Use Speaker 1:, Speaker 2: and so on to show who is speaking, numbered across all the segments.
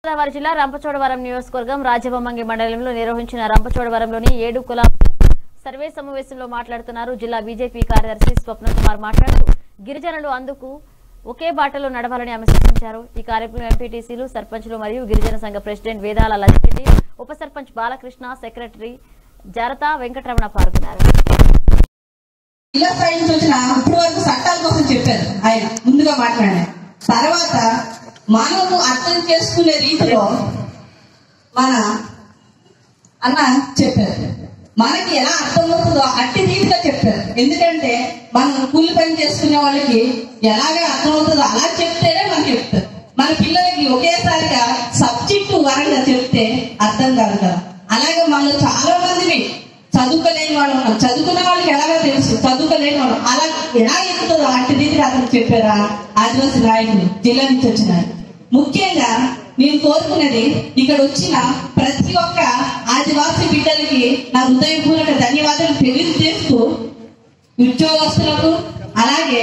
Speaker 1: గోదావరి జిల్లా రంపచోడవరం నియోజకవర్గం రాజబొమ్మంగి మండలంలో నిర్వహించిన రంపచోడవరంలోని ఏడు కుల సర్వే సమావేశంలో మాట్లాడుతున్నారు జిల్లా బీజేపీ కార్యదర్శి స్వప్న కుమార్ మాట్లాడుతూ గిరిజనులు అందుకు ఒకే బాటలో నడవాలని ఆమె సూచించారు ఈ కార్యక్రమంలో ఎంపీటీసీలు సర్పంచ్లు మరియు గిరిజన సంఘ ప్రెసిడెంట్ వేదాల లక్ష్మిరెడ్డి ఉప సర్పంచ్ బాలకృష్ణ సెక్రటరీ జరతా వెంకటరమణ పాల్గొన్నారు
Speaker 2: జిల్లా స్థాయి నుంచి వచ్చిన ఇప్పటి వరకు చట్టాల కోసం చెప్పారు ఆయన ముందుగా మాట్లాడారు తర్వాత మనము అర్థం చేసుకునే రీతిలో మన అన్న చెప్పారు మనకి ఎలా అర్థమవుతుందో అట్టి రీతిగా చెప్పారు ఎందుకంటే మనం కూలి పని చేసుకునే వాళ్ళకి ఎలాగే అర్థమవుతుందో అలా చెప్తేనే మనకి చెప్తారు మన పిల్లలకి ఒకేసారిగా సబ్జెక్టు వరంగా చెప్తే అర్థం కాదు కదా అలాగే మనలో చాలా మందిని చదువుకోలేని వాళ్ళు ఉన్నాం చదువుకున్న వాళ్ళకి ఎలాగో తెలుసు చదువుకోలేని వాళ్ళు అలా ఎలా ఎక్కుతుందో అట్టి రీతిగా అతను చెప్పారా ఆదివాసీ నాయకులు జిల్లా నుంచి వచ్చినారు ముఖ్యంగా నేను కోరుకున్నది ఇక్కడ వచ్చిన ప్రతి ఒక్క ఆదివాసీ బిడ్డలకి నా హృదయపూర్వక ధన్యవాదాలు తెలియజేస్తూ ఉద్యోగస్తులకు అలాగే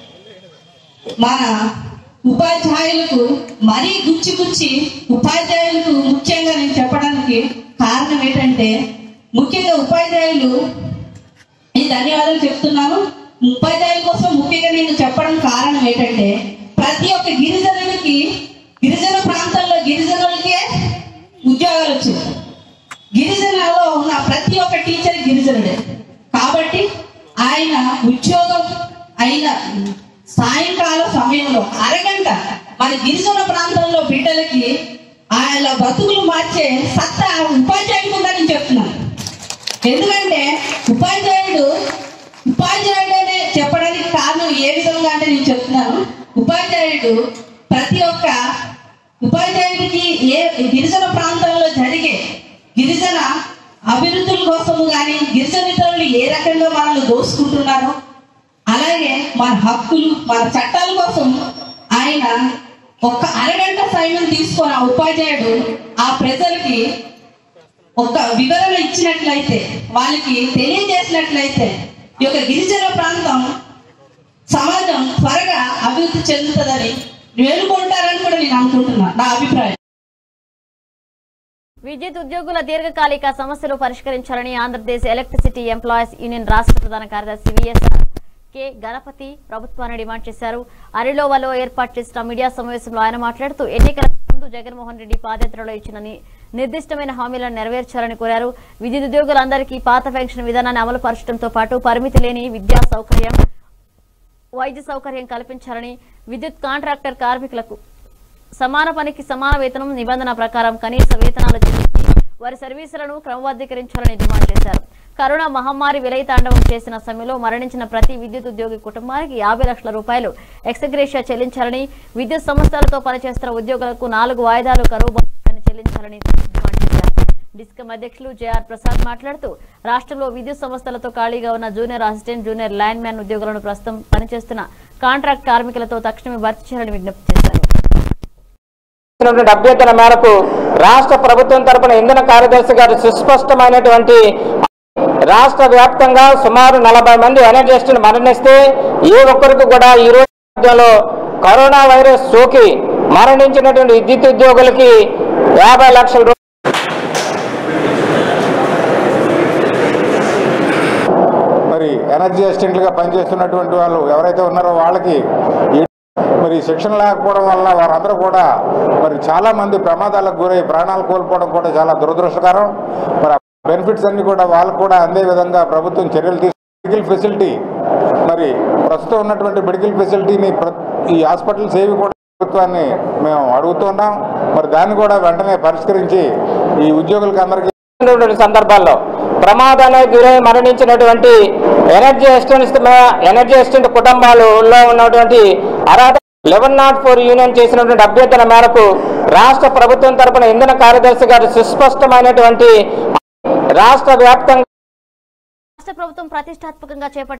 Speaker 2: మన ఉపాధ్యాయులకు మరీ గుచ్చి గుచ్చి ఉపాధ్యాయులకు ముఖ్యంగా నేను చెప్పడానికి కారణం ఏంటంటే ముఖ్యంగా ఉపాధ్యాయులు ఈ ధన్యవాదాలు చెప్తున్నాను ఉపాధ్యాయుల కోసం ముఖ్యంగా నేను చెప్పడం కారణం ఏంటంటే ప్రతి ఒక్క గిరిజనుడికి గిరిజన ప్రాంతాల్లో గిరిజనులకే ఉద్యోగాలు వచ్చాయి గిరిజనలో ఉన్న ప్రతి ఒక్క టీచర్ గిరిజనుడే కాబట్టి ఆయన ఉద్యోగం అయిన సాయంకాల సమయంలో అరగంట మన గిరిజన ప్రాంతంలో బిడ్డలకి ఆయన బతుకులు మార్చే సత్తా ఉపాధ్యాయుడు ఉందని నేను చెప్తున్నాను ఎందుకంటే ఉపాధ్యాయుడు ఉపాధ్యాయుడనే చెప్పడానికి కారణం ఏ విధంగా అంటే నేను చెప్తున్నాను ఉపాధ్యాయుడు ప్రతి ఒక్క ఉపాధ్యాయుడికి ఏ గిరిజన ప్రాంతాల్లో జరిగే గిరిజన అభివృద్ధుల కోసము కానీ గిరిజనేతరులు ఏ రకంగా మనల్ని దోసుకుంటున్నారో అలాగే మన హక్కులు మన చట్టాల కోసం ఆయన ఒక అరగంట సమయం తీసుకొని ఆ ఉపాధ్యాయుడు ఆ ప్రజలకి ఒక వివరణ ఇచ్చినట్లయితే వాళ్ళకి తెలియజేసినట్లయితే ఈ యొక్క గిరిజన ప్రాంతం సమాజం త్వరగా అభివృద్ధి చెందుతుందని వేడుకుంటారని కూడా నేను అనుకుంటున్నాను నా అభిప్రాయం
Speaker 1: విద్యుత్ ఉద్యోగుల దీర్ఘకాలిక సమస్యలు పరిష్కరించాలని ఆంధ్రప్రదేశ్ ఎలక్ట్రిసిటీ ఎంప్లాయీస్ యూనియన్ రాష్ట్ర ప్రధాన కార్యదర్శి విఎస్ఆర్ కె గణపతి ప్రభుత్వాన్ని డిమాండ్ చేశారు అరిలోవలో ఏర్పాటు చేసిన మీడియా సమావేశంలో ఆయన మాట్లాడుతూ ఎన్నికల ముందు జగన్మోహన్ రెడ్డి పాదయాత్రలో ఇచ్చిన ని- నిర్దిష్టమైన హామీలను నెరవేర్చాలని కోరారు విద్యుత్ ఉద్యోగులందరికీ పాత పెన్షన్ విధానాన్ని అమలు పరచడంతో పాటు పరిమితి లేని విద్యా సౌకర్యం వైద్య సౌకర్యం కల్పించాలని విద్యుత్ కాంట్రాక్టర్ కార్మికులకు సమాన పనికి సమాన వేతనం నిబంధన ప్రకారం కనీస వేతనాలు చెల్లించి వారి సర్వీసులను క్రమబద్ధీకరించాలని డిమాండ్ చేశారు కరోనా మహమ్మారి విలయతాండవం చేసిన సమయంలో మరణించిన ప్రతి విద్యుత్ ఉద్యోగి కుటుంబానికి యాభై లక్షల రూపాయలు ఎక్సగ్రేషియా చెల్లించాలని విద్యుత్ సంస్థలతో పనిచేస్తున్న ఉద్యోగులకు నాలుగు వాయిదాలు కరువు భత్యాన్ని చెల్లించాలని డిమాండ్ చేశారు డిస్కమ్ అధ్యక్షులు జేఆర్ ప్రసాద్ మాట్లాడుతూ రాష్ట్రంలో విద్యుత్ సంస్థలతో ఖాళీగా ఉన్న junior assistant junior line man ఉద్యోగులను ప్రస్తుతం పనిచేస్తున్న కాంట్రాక్ట్ కార్మికులతో తక్షణమే భర్తీ చేయాలని విజ్ఞప్తి చేశారు
Speaker 3: ఇచ్చినటువంటి అభ్యర్థన మేరకు రాష్ట్ర ప్రభుత్వం తరపున ఇంధన కార్యదర్శి గారు సుస్పష్టమైనటువంటి రాష్ట్ర వ్యాప్తంగా సుమారు నలభై మంది ఎనర్జిస్టులు మరణిస్తే ఏ ఒక్కరికి కూడా ఈ రోజు మధ్యలో కరోనా వైరస్ సోకి మరణించినటువంటి విద్యుత్ ఉద్యోగులకి యాభై లక్షల రూ-
Speaker 4: మరి ఎనర్జీ అసిస్టెంట్లుగా పనిచేస్తున్నటువంటి వాళ్ళు ఎవరైతే ఉన్నారో వాళ్ళకి ఈ- మరి శిక్షణ లేకపోవడం వల్ల వారందరూ కూడా మరి చాలా మంది ప్రమాదాలకు గురై ప్రాణాలు కోల్పోవడం కూడా చాలా దురదృష్టకరం మరి బెనిఫిట్స్ అన్ని కూడా వాళ్ళకు కూడా అందే విధంగా ప్రభుత్వం చర్యలు తీసుకు మెడికల్ ఫెసిలిటీ మరి ప్రస్తుతం ఉన్నటువంటి మెడికల్ ఫెసిలిటీని ప్ర- ఈ హాస్పిటల్స్ ఏవి కూడా ప్రభుత్వాన్ని మేము అడుగుతున్నాం మరి దాన్ని కూడా వెంటనే పరిష్కరించి ఈ ఉద్యోగులకు అందరికీ
Speaker 3: ఉన్నటువంటి సందర్భాల్లో ప్రమాదానికి గురై మరణించినటువంటి ఎనర్జీ అసిస్టెంట్స్ ఎనర్జీ అసిస్టెంట్ కుటుంబాలలో ఉన్నటువంటి అర్హత లెవెన్ నాట్ ఫోర్ యూనియన్ చేసినటువంటి అభ్యర్థన మేరకు రాష్ట్ర ప్రభుత్వం తరపున ఇంధన కార్యదర్శి గారు సుస్పష్టమైనటువంటి రాష్ట్ర వ్యాప్తంగా
Speaker 1: రాష్ట్ర ప్రభుత్వం ప్రతిష్టాత్మకంగా చేపట్టిన